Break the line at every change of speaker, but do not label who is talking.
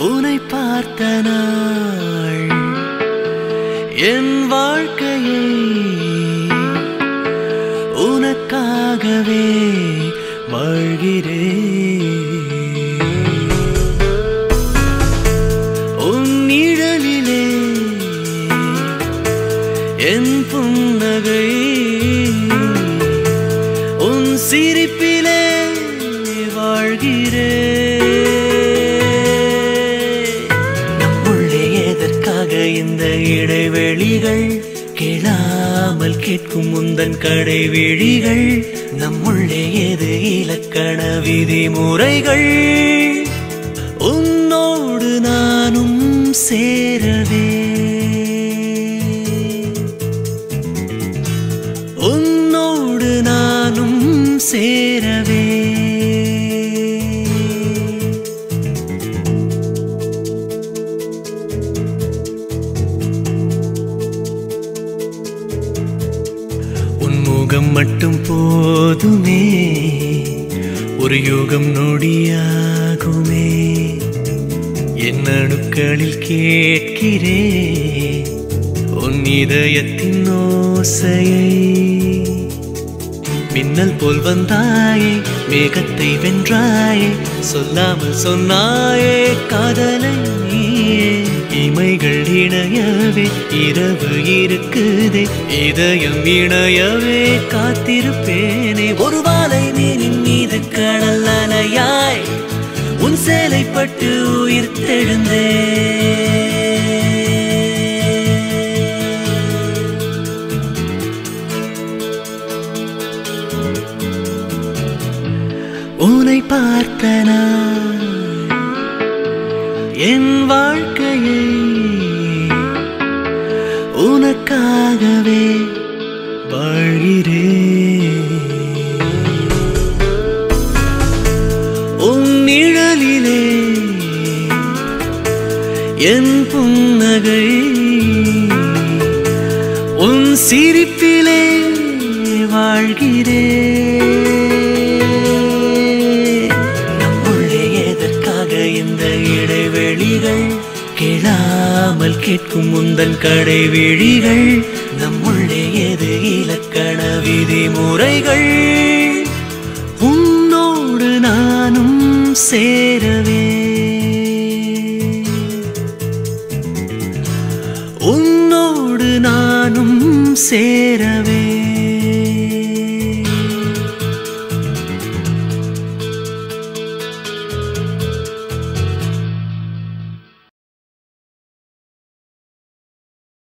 உன்னை பார்த்த நாள் என் வாழ்க்கையை உனக்காகவே வாழ்கிறேன் உன் நிழலிலே என் புன்னகை உன் சிரிப்பிலே வாழ்கிறேன் நம்முள்ளே எதற்காக இந்த இடைவெளிகள் கேளாமல் கேட்கும் முந்தன் கடைவெளிகள் நம்முள்ளே எது இலக்கண விதிமுறைகள் உன்னோடு நானும் சேரவே உன்னோடு நானும் சேரவே உன் முகம் மட்டும் போதுமே ஒரு யுகம் நொடியாகுமே என் அணுக்களில் கேட்கிறேன் உன் இதயத்தின் ஓசையை மின்னல் போல் வந்தாயே மேகத்தை வென்றாயே சொல்லாமல் சொன்னாயே காதலை நீயே இமைகள் இணையவே இரவு இருக்குதே இதயம் இணையவே காத்திருப்பேனே ஒரு வாழை மீனின் மீது கடல் அலையாய் உன் சேலைப்பட்டு உயிர் தெழுந்தே உன்னை பார்த்த நான் என் வாழ்க்கையை உனக்காகவே வாழ்கிறேன் உன் நிழலிலே என் புன்னகை உன் சிரிப்பிலே வாழ்கிறேன் நம்முள்ளே எதற்காக இந்த இடைவெளிகள் கேளாமல் கேட்கும் முந்தன் கடைவெளிகள் நம்முள்ளே எது இலக்கண விதிமுறைகள் உன்னோடு நானும் சேரவே உன்னோடு நானும் சேரவே